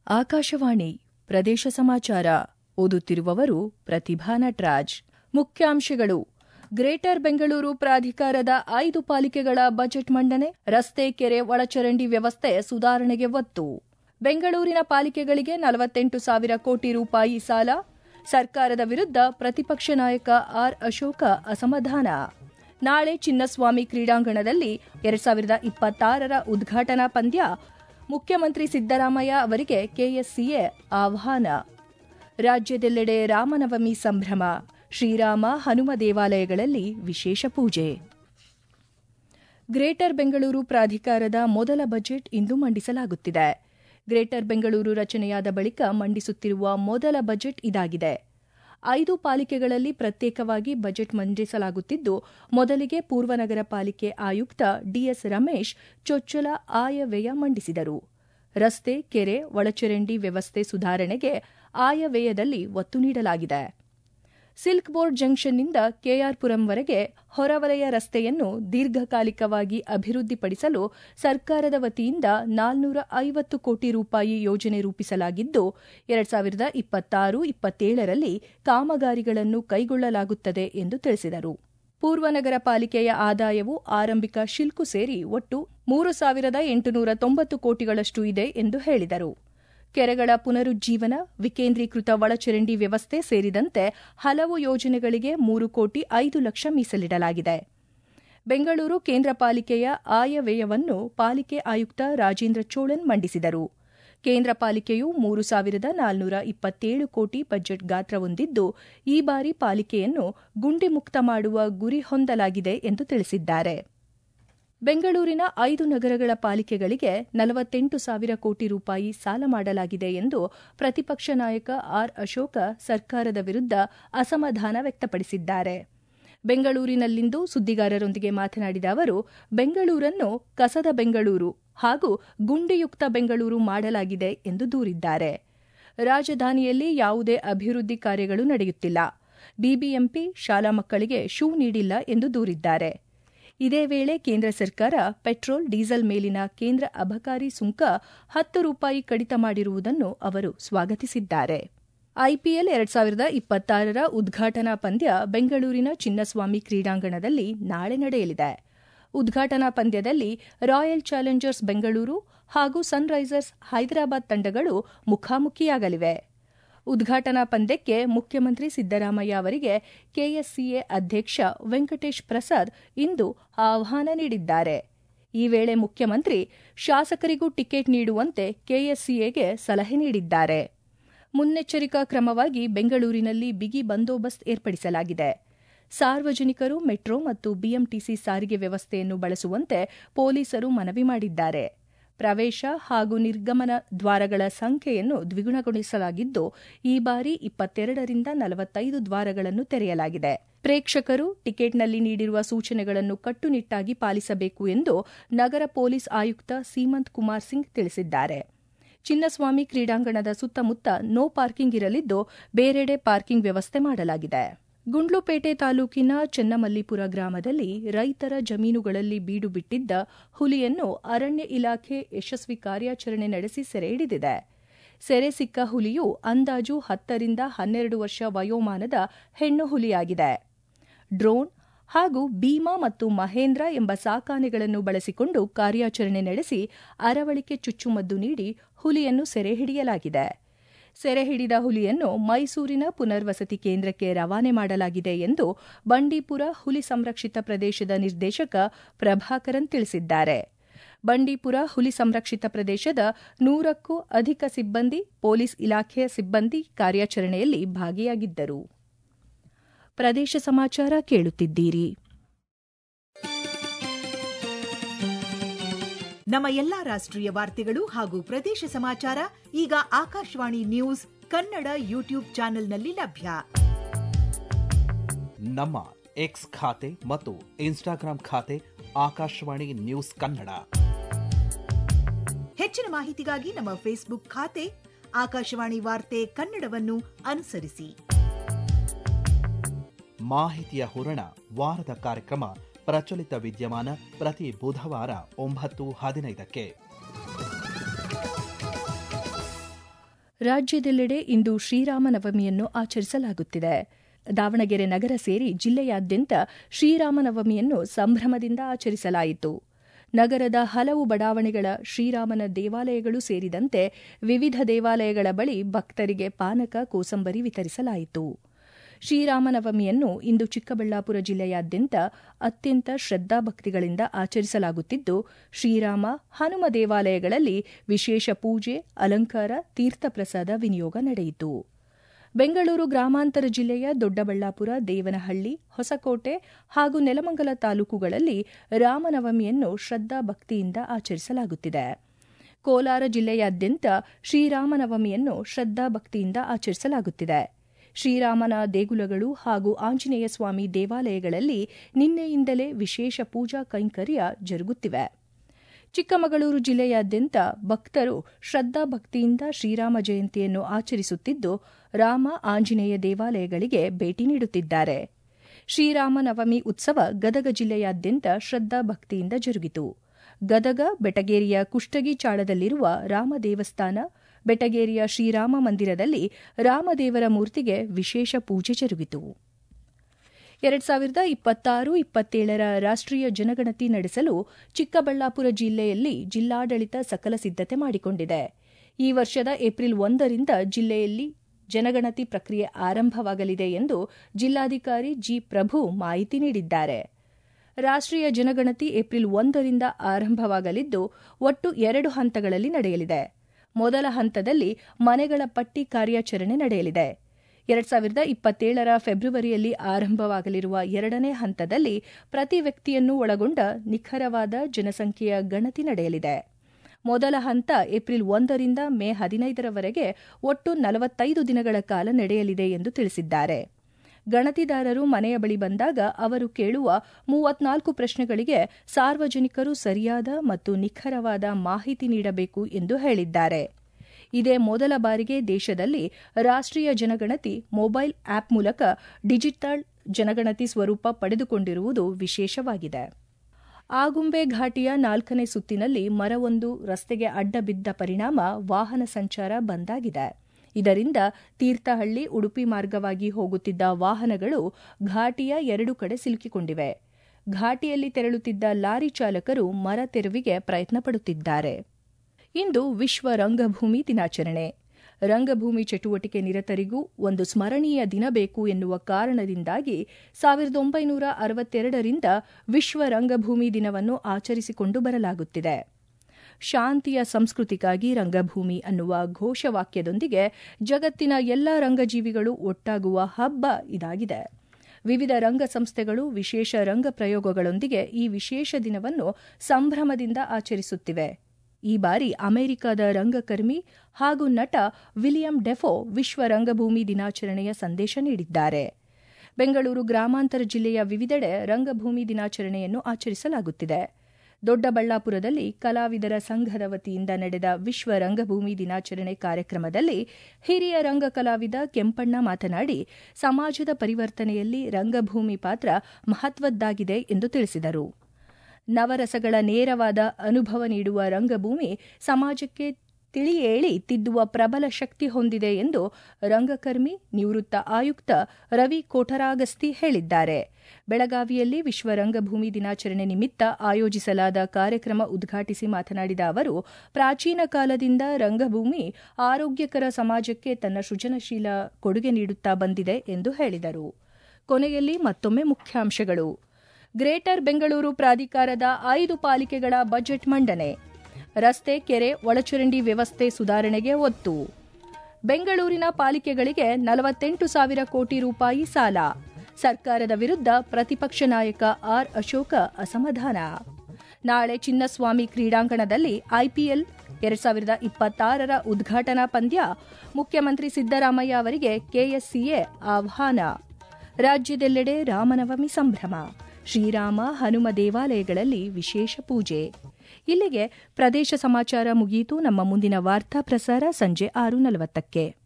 ಆಕಾಶವಾಣಿ ಪ್ರದೇಶ ಸಮಾಚಾರ ಓದುತ್ತಿರುವವರು ಪ್ರತಿಭಾ ನಟರಾಜ್ ಮುಖ್ಯಾಂಶಗಳು ಗ್ರೇಟರ್ ಬೆಂಗಳೂರು ಪ್ರಾಧಿಕಾರದ ಐದು ಪಾಲಿಕೆಗಳ ಬಜೆಟ್ ಮಂಡನೆ ರಸ್ತೆ ಕೆರೆ ಒಳಚರಂಡಿ ವ್ಯವಸ್ಥೆ ಸುಧಾರಣೆಗೆ ಒತ್ತು ಬೆಂಗಳೂರಿನ ಪಾಲಿಕೆಗಳಿಗೆ ನಲವತ್ತೆಂಟು ಸಾವಿರ ಕೋಟಿ ರೂಪಾಯಿ ಸಾಲ ಸರ್ಕಾರದ ವಿರುದ್ಧ ಪ್ರತಿಪಕ್ಷ ನಾಯಕ ಆರ್ ಅಶೋಕ ಅಸಮಾಧಾನ ನಾಳೆ ಚಿನ್ನಸ್ವಾಮಿ ಕ್ರೀಡಾಂಗಣದಲ್ಲಿ ಎರಡ್ ಸಾವಿರದ ಇಪ್ಪತ್ತಾರರ ಉದ್ಘಾಟನಾ ಪಂದ್ಯ ಮುಖ್ಯಮಂತ್ರಿ ಸಿದ್ದರಾಮಯ್ಯ ಅವರಿಗೆ ಕೆಎಸ್ಸಿಎ ಆಹ್ವಾನ ರಾಜ್ಯದೆಲ್ಲೆಡೆ ರಾಮನವಮಿ ಸಂಭ್ರಮ ಶ್ರೀರಾಮ ಹನುಮ ದೇವಾಲಯಗಳಲ್ಲಿ ವಿಶೇಷ ಪೂಜೆ ಗ್ರೇಟರ್ ಬೆಂಗಳೂರು ಪ್ರಾಧಿಕಾರದ ಮೊದಲ ಬಜೆಟ್ ಇಂದು ಮಂಡಿಸಲಾಗುತ್ತಿದೆ ಗ್ರೇಟರ್ ಬೆಂಗಳೂರು ರಚನೆಯಾದ ಬಳಿಕ ಮಂಡಿಸುತ್ತಿರುವ ಮೊದಲ ಬಜೆಟ್ ಇದಾಗಿದೆ ಐದು ಪಾಲಿಕೆಗಳಲ್ಲಿ ಪ್ರತ್ಯೇಕವಾಗಿ ಬಜೆಟ್ ಮಂಡಿಸಲಾಗುತ್ತಿದ್ದು ಮೊದಲಿಗೆ ಪೂರ್ವನಗರ ಪಾಲಿಕೆ ಆಯುಕ್ತ ಡಿಎಸ್ ರಮೇಶ್ ಚೊಚ್ಚಲ ಆಯವ್ಯಯ ಮಂಡಿಸಿದರು ರಸ್ತೆ ಕೆರೆ ಒಳಚರಂಡಿ ವ್ಯವಸ್ಥೆ ಸುಧಾರಣೆಗೆ ಆಯವ್ಯಯದಲ್ಲಿ ಒತ್ತು ನೀಡಲಾಗಿದೆ ಸಿಲ್ಕ್ ಬೋರ್ಡ್ ಜಂಕ್ಷನ್ನಿಂದ ಕೆಆರ್ಪುರಂವರೆಗೆ ಹೊರವಲಯ ರಸ್ತೆಯನ್ನು ದೀರ್ಘಕಾಲಿಕವಾಗಿ ಅಭಿವೃದ್ಧಿಪಡಿಸಲು ಸರ್ಕಾರದ ವತಿಯಿಂದ ನಾಲ್ನೂರ ಐವತ್ತು ಕೋಟಿ ರೂಪಾಯಿ ಯೋಜನೆ ರೂಪಿಸಲಾಗಿದ್ದು ಎರಡ್ ಸಾವಿರದ ಇಪ್ಪತ್ತಾರು ಇಪ್ಪತ್ತೇಳರಲ್ಲಿ ಕಾಮಗಾರಿಗಳನ್ನು ಕೈಗೊಳ್ಳಲಾಗುತ್ತದೆ ಎಂದು ತಿಳಿಸಿದರು ಪೂರ್ವನಗರ ಪಾಲಿಕೆಯ ಆದಾಯವು ಆರಂಭಿಕ ಶಿಲ್ಕು ಸೇರಿ ಒಟ್ಟು ಮೂರು ಸಾವಿರದ ಎಂಟುನೂರ ತೊಂಬತ್ತು ಕೋಟಿಗಳಷ್ಟು ಇದೆ ಎಂದು ಹೇಳಿದರು ಕೆರೆಗಳ ಪುನರುಜ್ಜೀವನ ವಿಕೇಂದ್ರೀಕೃತ ಒಳಚರಂಡಿ ವ್ಯವಸ್ಥೆ ಸೇರಿದಂತೆ ಹಲವು ಯೋಜನೆಗಳಿಗೆ ಮೂರು ಕೋಟಿ ಐದು ಲಕ್ಷ ಮೀಸಲಿಡಲಾಗಿದೆ ಬೆಂಗಳೂರು ಕೇಂದ್ರ ಪಾಲಿಕೆಯ ಆಯವ್ಯಯವನ್ನು ಪಾಲಿಕೆ ಆಯುಕ್ತ ರಾಜೇಂದ್ರ ಚೋಳನ್ ಮಂಡಿಸಿದರು ಕೇಂದ್ರ ಪಾಲಿಕೆಯು ಮೂರು ಸಾವಿರದ ನಾಲ್ನೂರ ಇಪ್ಪತ್ತೇಳು ಕೋಟಿ ಬಜೆಟ್ ಗಾತ್ರ ಹೊಂದಿದ್ದು ಈ ಬಾರಿ ಪಾಲಿಕೆಯನ್ನು ಗುಂಡಿ ಮುಕ್ತ ಮಾಡುವ ಗುರಿ ಹೊಂದಲಾಗಿದೆ ಎಂದು ತಿಳಿಸಿದ್ದಾರೆ ಬೆಂಗಳೂರಿನ ಐದು ನಗರಗಳ ಪಾಲಿಕೆಗಳಿಗೆ ನಲವತ್ತೆಂಟು ಸಾವಿರ ಕೋಟಿ ರೂಪಾಯಿ ಸಾಲ ಮಾಡಲಾಗಿದೆ ಎಂದು ಪ್ರತಿಪಕ್ಷ ನಾಯಕ ಆರ್ ಅಶೋಕ ಸರ್ಕಾರದ ವಿರುದ್ಧ ಅಸಮಾಧಾನ ವ್ಯಕ್ತಪಡಿಸಿದ್ದಾರೆ ಬೆಂಗಳೂರಿನಲ್ಲಿಂದು ಸುದ್ದಿಗಾರರೊಂದಿಗೆ ಮಾತನಾಡಿದ ಅವರು ಬೆಂಗಳೂರನ್ನು ಕಸದ ಬೆಂಗಳೂರು ಹಾಗೂ ಗುಂಡಿಯುಕ್ತ ಬೆಂಗಳೂರು ಮಾಡಲಾಗಿದೆ ಎಂದು ದೂರಿದ್ದಾರೆ ರಾಜಧಾನಿಯಲ್ಲಿ ಯಾವುದೇ ಅಭಿವೃದ್ಧಿ ಕಾರ್ಯಗಳು ನಡೆಯುತ್ತಿಲ್ಲ ಬಿಬಿಎಂಪಿ ಶಾಲಾ ಮಕ್ಕಳಿಗೆ ಶೂ ನೀಡಿಲ್ಲ ಎಂದು ದೂರಿದ್ದಾರೆ ಇದೇ ವೇಳೆ ಕೇಂದ್ರ ಸರ್ಕಾರ ಪೆಟ್ರೋಲ್ ಡೀಸೆಲ್ ಮೇಲಿನ ಕೇಂದ್ರ ಅಬಕಾರಿ ಸುಂಕ ಹತ್ತು ರೂಪಾಯಿ ಕಡಿತ ಮಾಡಿರುವುದನ್ನು ಅವರು ಸ್ವಾಗತಿಸಿದ್ದಾರೆ ಐಪಿಎಲ್ ಎರಡ್ ಸಾವಿರದ ಇಪ್ಪತ್ತಾರರ ಉದ್ಘಾಟನಾ ಪಂದ್ಯ ಬೆಂಗಳೂರಿನ ಚಿನ್ನಸ್ವಾಮಿ ಕ್ರೀಡಾಂಗಣದಲ್ಲಿ ನಾಳೆ ನಡೆಯಲಿದೆ ಉದ್ಘಾಟನಾ ಪಂದ್ಯದಲ್ಲಿ ರಾಯಲ್ ಚಾಲೆಂಜರ್ಸ್ ಬೆಂಗಳೂರು ಹಾಗೂ ಸನ್ರೈಸರ್ಸ್ ಹೈದರಾಬಾದ್ ತಂಡಗಳು ಮುಖಾಮುಖಿಯಾಗಲಿವೆ ಉದ್ಘಾಟನಾ ಪಂದ್ಯಕ್ಕೆ ಮುಖ್ಯಮಂತ್ರಿ ಸಿದ್ದರಾಮಯ್ಯ ಅವರಿಗೆ ಕೆಎಸ್ಸಿಎ ಅಧ್ಯಕ್ಷ ವೆಂಕಟೇಶ್ ಪ್ರಸಾದ್ ಇಂದು ಆಹ್ವಾನ ನೀಡಿದ್ದಾರೆ ಈ ವೇಳೆ ಮುಖ್ಯಮಂತ್ರಿ ಶಾಸಕರಿಗೂ ಟಿಕೆಟ್ ನೀಡುವಂತೆ ಕೆಎಸ್ಸಿಎಗೆ ಸಲಹೆ ನೀಡಿದ್ದಾರೆ ಮುನ್ನೆಚ್ಚರಿಕಾ ಕ್ರಮವಾಗಿ ಬೆಂಗಳೂರಿನಲ್ಲಿ ಬಿಗಿ ಬಂದೋಬಸ್ತ್ ಏರ್ಪಡಿಸಲಾಗಿದೆ ಸಾರ್ವಜನಿಕರು ಮೆಟ್ರೋ ಮತ್ತು ಬಿಎಂಟಿಸಿ ಸಾರಿಗೆ ವ್ಯವಸ್ಥೆಯನ್ನು ಬಳಸುವಂತೆ ಪೊಲೀಸರು ಮನವಿ ಮಾಡಿದ್ದಾರೆ ಪ್ರವೇಶ ಹಾಗೂ ನಿರ್ಗಮನ ದ್ವಾರಗಳ ಸಂಖ್ಯೆಯನ್ನು ದ್ವಿಗುಣಗೊಳಿಸಲಾಗಿದ್ದು ಈ ಬಾರಿ ಇಪ್ಪತ್ತೆರಡರಿಂದ ನಲವತ್ತೈದು ದ್ವಾರಗಳನ್ನು ತೆರೆಯಲಾಗಿದೆ ಪ್ರೇಕ್ಷಕರು ಟಿಕೆಟ್ನಲ್ಲಿ ನೀಡಿರುವ ಸೂಚನೆಗಳನ್ನು ಕಟ್ಟುನಿಟ್ಟಾಗಿ ಪಾಲಿಸಬೇಕು ಎಂದು ನಗರ ಪೊಲೀಸ್ ಆಯುಕ್ತ ಸೀಮಂತ್ ಕುಮಾರ್ ಸಿಂಗ್ ತಿಳಿಸಿದ್ದಾರೆ ಚಿನ್ನಸ್ವಾಮಿ ಕ್ರೀಡಾಂಗಣದ ಸುತ್ತಮುತ್ತ ನೋ ಪಾರ್ಕಿಂಗ್ ಇರಲಿದ್ದು ಬೇರೆಡೆ ಪಾರ್ಕಿಂಗ್ ವ್ಯವಸ್ಥೆ ಮಾಡಲಾಗಿದೆ ಗುಂಡ್ಲುಪೇಟೆ ತಾಲೂಕಿನ ಚೆನ್ನಮಲ್ಲಿಪುರ ಗ್ರಾಮದಲ್ಲಿ ರೈತರ ಜಮೀನುಗಳಲ್ಲಿ ಬೀಡು ಬಿಟ್ಟಿದ್ದ ಹುಲಿಯನ್ನು ಅರಣ್ಯ ಇಲಾಖೆ ಯಶಸ್ವಿ ಕಾರ್ಯಾಚರಣೆ ನಡೆಸಿ ಸೆರೆ ಹಿಡಿದಿದೆ ಸೆರೆ ಸಿಕ್ಕ ಹುಲಿಯು ಅಂದಾಜು ಹತ್ತರಿಂದ ಹನ್ನೆರಡು ವರ್ಷ ವಯೋಮಾನದ ಹೆಣ್ಣು ಹುಲಿಯಾಗಿದೆ ಡ್ರೋನ್ ಹಾಗೂ ಭೀಮಾ ಮತ್ತು ಮಹೇಂದ್ರ ಎಂಬ ಸಾಕಾನೆಗಳನ್ನು ಬಳಸಿಕೊಂಡು ಕಾರ್ಯಾಚರಣೆ ನಡೆಸಿ ಅರವಳಿಕೆ ಚುಚ್ಚುಮದ್ದು ನೀಡಿ ಹುಲಿಯನ್ನು ಸೆರೆ ಹಿಡಿಯಲಾಗಿದೆ ಸೆರೆ ಹಿಡಿದ ಹುಲಿಯನ್ನು ಮೈಸೂರಿನ ಪುನರ್ವಸತಿ ಕೇಂದ್ರಕ್ಕೆ ರವಾನೆ ಮಾಡಲಾಗಿದೆ ಎಂದು ಬಂಡೀಪುರ ಹುಲಿ ಸಂರಕ್ಷಿತ ಪ್ರದೇಶದ ನಿರ್ದೇಶಕ ಪ್ರಭಾಕರನ್ ತಿಳಿಸಿದ್ದಾರೆ ಬಂಡೀಪುರ ಹುಲಿ ಸಂರಕ್ಷಿತ ಪ್ರದೇಶದ ನೂರಕ್ಕೂ ಅಧಿಕ ಸಿಬ್ಬಂದಿ ಪೊಲೀಸ್ ಇಲಾಖೆಯ ಸಿಬ್ಬಂದಿ ಕಾರ್ಯಾಚರಣೆಯಲ್ಲಿ ಭಾಗಿಯಾಗಿದ್ದರು ಪ್ರದೇಶ ಸಮಾಚಾರ ಕೇಳುತ್ತಿದ್ದೀರಿ ನಮ್ಮ ಎಲ್ಲಾ ರಾಷ್ಟ್ರೀಯ ವಾರ್ತೆಗಳು ಹಾಗೂ ಪ್ರದೇಶ ಸಮಾಚಾರ ಈಗ ಆಕಾಶವಾಣಿ ನ್ಯೂಸ್ ಕನ್ನಡ ಯೂಟ್ಯೂಬ್ ಚಾನೆಲ್ನಲ್ಲಿ ಲಭ್ಯ ನಮ್ಮ ಎಕ್ಸ್ ಖಾತೆ ಮತ್ತು ಇನ್ಸ್ಟಾಗ್ರಾಂ ಖಾತೆ ಆಕಾಶವಾಣಿ ನ್ಯೂಸ್ ಕನ್ನಡ ಹೆಚ್ಚಿನ ಮಾಹಿತಿಗಾಗಿ ನಮ್ಮ ಫೇಸ್ಬುಕ್ ಖಾತೆ ಆಕಾಶವಾಣಿ ವಾರ್ತೆ ಕನ್ನಡವನ್ನು ಅನುಸರಿಸಿ ಮಾಹಿತಿಯ ಹೂರಣ ವಾರದ ಕಾರ್ಯಕ್ರಮ ಪ್ರಚಲಿತ ವಿದ್ಯಮಾನ ಪ್ರತಿ ಬುಧವಾರ ಒಂಬತ್ತು ಹದಿನೈದಕ್ಕೆ ರಾಜ್ಯದೆಲ್ಲೆಡೆ ಇಂದು ಶ್ರೀರಾಮನವಮಿಯನ್ನು ಆಚರಿಸಲಾಗುತ್ತಿದೆ ದಾವಣಗೆರೆ ನಗರ ಸೇರಿ ಜಿಲ್ಲೆಯಾದ್ಯಂತ ಶ್ರೀರಾಮನವಮಿಯನ್ನು ಸಂಭ್ರಮದಿಂದ ಆಚರಿಸಲಾಯಿತು ನಗರದ ಹಲವು ಬಡಾವಣೆಗಳ ಶ್ರೀರಾಮನ ದೇವಾಲಯಗಳು ಸೇರಿದಂತೆ ವಿವಿಧ ದೇವಾಲಯಗಳ ಬಳಿ ಭಕ್ತರಿಗೆ ಪಾನಕ ಕೋಸಂಬರಿ ವಿತರಿಸಲಾಯಿತು ಶ್ರೀರಾಮನವಮಿಯನ್ನು ಇಂದು ಚಿಕ್ಕಬಳ್ಳಾಪುರ ಜಿಲ್ಲೆಯಾದ್ಯಂತ ಅತ್ಯಂತ ಶ್ರದ್ದಾಭಕ್ತಿಗಳಿಂದ ಆಚರಿಸಲಾಗುತ್ತಿದ್ದು ಶ್ರೀರಾಮ ಹನುಮ ದೇವಾಲಯಗಳಲ್ಲಿ ವಿಶೇಷ ಪೂಜೆ ಅಲಂಕಾರ ತೀರ್ಥಪ್ರಸಾದ ವಿನಿಯೋಗ ನಡೆಯಿತು ಬೆಂಗಳೂರು ಗ್ರಾಮಾಂತರ ಜಿಲ್ಲೆಯ ದೊಡ್ಡಬಳ್ಳಾಪುರ ದೇವನಹಳ್ಳಿ ಹೊಸಕೋಟೆ ಹಾಗೂ ನೆಲಮಂಗಲ ತಾಲೂಕುಗಳಲ್ಲಿ ರಾಮನವಮಿಯನ್ನು ಶ್ರದ್ದಾಭಕ್ತಿಯಿಂದ ಆಚರಿಸಲಾಗುತ್ತಿದೆ ಕೋಲಾರ ಜಿಲ್ಲೆಯಾದ್ಯಂತ ಶ್ರೀರಾಮನವಮಿಯನ್ನು ಶ್ರದ್ದಾಭಕ್ತಿಯಿಂದ ಆಚರಿಸಲಾಗುತ್ತಿದೆ ಶ್ರೀರಾಮನ ದೇಗುಲಗಳು ಹಾಗೂ ಆಂಜನೇಯ ಸ್ವಾಮಿ ದೇವಾಲಯಗಳಲ್ಲಿ ನಿನ್ನೆಯಿಂದಲೇ ವಿಶೇಷ ಪೂಜಾ ಕೈಂಕರ್ಯ ಜರುಗುತ್ತಿವೆ ಚಿಕ್ಕಮಗಳೂರು ಜಿಲ್ಲೆಯಾದ್ಯಂತ ಭಕ್ತರು ಶ್ರದ್ದಾಭಕ್ತಿಯಿಂದ ಶ್ರೀರಾಮ ಜಯಂತಿಯನ್ನು ಆಚರಿಸುತ್ತಿದ್ದು ರಾಮ ಆಂಜನೇಯ ದೇವಾಲಯಗಳಿಗೆ ಭೇಟಿ ನೀಡುತ್ತಿದ್ದಾರೆ ಶ್ರೀರಾಮನವಮಿ ಉತ್ಸವ ಗದಗ ಜಿಲ್ಲೆಯಾದ್ಯಂತ ಶ್ರದ್ದಾಭಕ್ತಿಯಿಂದ ಜರುಗಿತು ಗದಗ ಬೆಟಗೇರಿಯ ಕುಷ್ಟಗಿ ಚಾಳದಲ್ಲಿರುವ ರಾಮ ದೇವಸ್ಥಾನ ಬೆಟಗೇರಿಯ ಶ್ರೀರಾಮ ಮಂದಿರದಲ್ಲಿ ರಾಮದೇವರ ಮೂರ್ತಿಗೆ ವಿಶೇಷ ಪೂಜೆ ಜರುಗಿತು ಎರಡ್ ಸಾವಿರದ ಇಪ್ಪತ್ತಾರು ಇಪ್ಪತ್ತೇಳರ ರಾಷ್ಟೀಯ ಜನಗಣತಿ ನಡೆಸಲು ಚಿಕ್ಕಬಳ್ಳಾಪುರ ಜಿಲ್ಲೆಯಲ್ಲಿ ಜಿಲ್ಲಾಡಳಿತ ಸಕಲ ಸಿದ್ದತೆ ಮಾಡಿಕೊಂಡಿದೆ ಈ ವರ್ಷದ ಏಪ್ರಿಲ್ ಒಂದರಿಂದ ಜಿಲ್ಲೆಯಲ್ಲಿ ಜನಗಣತಿ ಪ್ರಕ್ರಿಯೆ ಆರಂಭವಾಗಲಿದೆ ಎಂದು ಜಿಲ್ಲಾಧಿಕಾರಿ ಜಿ ಪ್ರಭು ಮಾಹಿತಿ ನೀಡಿದ್ದಾರೆ ರಾಷ್ಟೀಯ ಜನಗಣತಿ ಏಪ್ರಿಲ್ ಒಂದರಿಂದ ಆರಂಭವಾಗಲಿದ್ದು ಒಟ್ಟು ಎರಡು ಹಂತಗಳಲ್ಲಿ ನಡೆಯಲಿದೆ ಮೊದಲ ಹಂತದಲ್ಲಿ ಮನೆಗಳ ಪಟ್ಟಿ ಕಾರ್ಯಾಚರಣೆ ನಡೆಯಲಿದೆ ಎರಡ್ ಸಾವಿರದ ಇಪ್ಪತ್ತೇಳರ ಫೆಬ್ರವರಿಯಲ್ಲಿ ಆರಂಭವಾಗಲಿರುವ ಎರಡನೇ ಹಂತದಲ್ಲಿ ಪ್ರತಿ ವ್ಯಕ್ತಿಯನ್ನು ಒಳಗೊಂಡ ನಿಖರವಾದ ಜನಸಂಖ್ಯೆಯ ಗಣತಿ ನಡೆಯಲಿದೆ ಮೊದಲ ಹಂತ ಏಪ್ರಿಲ್ ಒಂದರಿಂದ ಮೇ ಹದಿನೈದರವರೆಗೆ ಒಟ್ಟು ನಲವತ್ತೈದು ದಿನಗಳ ಕಾಲ ನಡೆಯಲಿದೆ ಎಂದು ತಿಳಿಸಿದ್ದಾರೆ ಗಣತಿದಾರರು ಮನೆಯ ಬಳಿ ಬಂದಾಗ ಅವರು ಕೇಳುವ ಮೂವತ್ನಾಲ್ಕು ಪ್ರಶ್ನೆಗಳಿಗೆ ಸಾರ್ವಜನಿಕರು ಸರಿಯಾದ ಮತ್ತು ನಿಖರವಾದ ಮಾಹಿತಿ ನೀಡಬೇಕು ಎಂದು ಹೇಳಿದ್ದಾರೆ ಇದೇ ಮೊದಲ ಬಾರಿಗೆ ದೇಶದಲ್ಲಿ ರಾಷ್ಟೀಯ ಜನಗಣತಿ ಮೊಬೈಲ್ ಆಪ್ ಮೂಲಕ ಡಿಜಿಟಲ್ ಜನಗಣತಿ ಸ್ವರೂಪ ಪಡೆದುಕೊಂಡಿರುವುದು ವಿಶೇಷವಾಗಿದೆ ಆಗುಂಬೆ ಘಾಟಿಯ ನಾಲ್ಕನೇ ಸುತ್ತಿನಲ್ಲಿ ಮರವೊಂದು ರಸ್ತೆಗೆ ಅಡ್ಡ ಬಿದ್ದ ಪರಿಣಾಮ ವಾಹನ ಸಂಚಾರ ಬಂದಾಗಿದೆ ಇದರಿಂದ ತೀರ್ಥಹಳ್ಳಿ ಉಡುಪಿ ಮಾರ್ಗವಾಗಿ ಹೋಗುತ್ತಿದ್ದ ವಾಹನಗಳು ಘಾಟಿಯ ಎರಡು ಕಡೆ ಸಿಲುಕಿಕೊಂಡಿವೆ ಘಾಟಿಯಲ್ಲಿ ತೆರಳುತ್ತಿದ್ದ ಲಾರಿ ಚಾಲಕರು ಮರ ತೆರವಿಗೆ ಪ್ರಯತ್ನ ಪಡುತ್ತಿದ್ದಾರೆ ಇಂದು ವಿಶ್ವ ರಂಗಭೂಮಿ ದಿನಾಚರಣೆ ರಂಗಭೂಮಿ ಚಟುವಟಿಕೆ ನಿರತರಿಗೂ ಒಂದು ಸ್ಮರಣೀಯ ದಿನ ಬೇಕು ಎನ್ನುವ ಕಾರಣದಿಂದಾಗಿ ಸಾವಿರದ ಒಂಬೈನೂರ ಅರವತ್ತೆರಡರಿಂದ ವಿಶ್ವ ರಂಗಭೂಮಿ ದಿನವನ್ನು ಆಚರಿಸಿಕೊಂಡು ಬರಲಾಗುತ್ತಿದೆ ಶಾಂತಿಯ ಸಂಸ್ಕೃತಿಗಾಗಿ ರಂಗಭೂಮಿ ಅನ್ನುವ ಘೋಷವಾಕ್ಯದೊಂದಿಗೆ ಜಗತ್ತಿನ ಎಲ್ಲ ರಂಗಜೀವಿಗಳು ಒಟ್ಟಾಗುವ ಹಬ್ಬ ಇದಾಗಿದೆ ವಿವಿಧ ರಂಗ ಸಂಸ್ಥೆಗಳು ವಿಶೇಷ ರಂಗ ಪ್ರಯೋಗಗಳೊಂದಿಗೆ ಈ ವಿಶೇಷ ದಿನವನ್ನು ಸಂಭ್ರಮದಿಂದ ಆಚರಿಸುತ್ತಿವೆ ಈ ಬಾರಿ ಅಮೆರಿಕದ ರಂಗಕರ್ಮಿ ಹಾಗೂ ನಟ ವಿಲಿಯಂ ಡೆಫೋ ವಿಶ್ವ ರಂಗಭೂಮಿ ದಿನಾಚರಣೆಯ ಸಂದೇಶ ನೀಡಿದ್ದಾರೆ ಬೆಂಗಳೂರು ಗ್ರಾಮಾಂತರ ಜಿಲ್ಲೆಯ ವಿವಿಧೆಡೆ ರಂಗಭೂಮಿ ದಿನಾಚರಣೆಯನ್ನು ಆಚರಿಸಲಾಗುತ್ತಿದೆ ದೊಡ್ಡಬಳ್ಳಾಪುರದಲ್ಲಿ ಕಲಾವಿದರ ಸಂಘದ ವತಿಯಿಂದ ನಡೆದ ವಿಶ್ವ ರಂಗಭೂಮಿ ದಿನಾಚರಣೆ ಕಾರ್ಯಕ್ರಮದಲ್ಲಿ ಹಿರಿಯ ರಂಗ ಕಲಾವಿದ ಕೆಂಪಣ್ಣ ಮಾತನಾಡಿ ಸಮಾಜದ ಪರಿವರ್ತನೆಯಲ್ಲಿ ರಂಗಭೂಮಿ ಪಾತ್ರ ಮಹತ್ವದ್ದಾಗಿದೆ ಎಂದು ತಿಳಿಸಿದರು ನವರಸಗಳ ನೇರವಾದ ಅನುಭವ ನೀಡುವ ರಂಗಭೂಮಿ ಸಮಾಜಕ್ಕೆ ತಿಳಿಯೇಳಿ ತಿದ್ದುವ ಪ್ರಬಲ ಶಕ್ತಿ ಹೊಂದಿದೆ ಎಂದು ರಂಗಕರ್ಮಿ ನಿವೃತ್ತ ಆಯುಕ್ತ ರವಿ ಕೋಟರಾಗಸ್ತಿ ಹೇಳಿದ್ದಾರೆ ಬೆಳಗಾವಿಯಲ್ಲಿ ವಿಶ್ವ ರಂಗಭೂಮಿ ದಿನಾಚರಣೆ ನಿಮಿತ್ತ ಆಯೋಜಿಸಲಾದ ಕಾರ್ಯಕ್ರಮ ಉದ್ಘಾಟಿಸಿ ಮಾತನಾಡಿದ ಅವರು ಪ್ರಾಚೀನ ಕಾಲದಿಂದ ರಂಗಭೂಮಿ ಆರೋಗ್ಯಕರ ಸಮಾಜಕ್ಕೆ ತನ್ನ ಸೃಜನಶೀಲ ಕೊಡುಗೆ ನೀಡುತ್ತಾ ಬಂದಿದೆ ಎಂದು ಹೇಳಿದರು ಕೊನೆಯಲ್ಲಿ ಮತ್ತೊಮ್ಮೆ ಮುಖ್ಯಾಂಶಗಳು ಗ್ರೇಟರ್ ಬೆಂಗಳೂರು ಪ್ರಾಧಿಕಾರದ ಐದು ಪಾಲಿಕೆಗಳ ಬಜೆಟ್ ಮಂಡನೆ ರಸ್ತೆ ಕೆರೆ ಒಳಚರಂಡಿ ವ್ಯವಸ್ಥೆ ಸುಧಾರಣೆಗೆ ಒತ್ತು ಬೆಂಗಳೂರಿನ ಪಾಲಿಕೆಗಳಿಗೆ ನಲವತ್ತೆಂಟು ಸಾವಿರ ಕೋಟಿ ರೂಪಾಯಿ ಸಾಲ ಸರ್ಕಾರದ ವಿರುದ್ಧ ಪ್ರತಿಪಕ್ಷ ನಾಯಕ ಆರ್ ಅಶೋಕ ಅಸಮಾಧಾನ ನಾಳೆ ಚಿನ್ನಸ್ವಾಮಿ ಕ್ರೀಡಾಂಗಣದಲ್ಲಿ ಐಪಿಎಲ್ ಎರಡ್ ಸಾವಿರದ ಇಪ್ಪತ್ತಾರರ ಉದ್ಘಾಟನಾ ಪಂದ್ಯ ಮುಖ್ಯಮಂತ್ರಿ ಸಿದ್ದರಾಮಯ್ಯ ಅವರಿಗೆ ಕೆಎಸ್ಸಿಎ ಆಹ್ವಾನ ರಾಜ್ಯದೆಲ್ಲೆಡೆ ರಾಮನವಮಿ ಸಂಭ್ರಮ ಶ್ರೀರಾಮ ಹನುಮ ದೇವಾಲಯಗಳಲ್ಲಿ ವಿಶೇಷ ಪೂಜೆ ಇಲ್ಲಿಗೆ ಪ್ರದೇಶ ಸಮಾಚಾರ ಮುಗಿಯಿತು ನಮ್ಮ ಮುಂದಿನ ವಾರ್ತಾ ಪ್ರಸಾರ ಸಂಜೆ ಆರು ನಲವತ್ತಕ್ಕೆ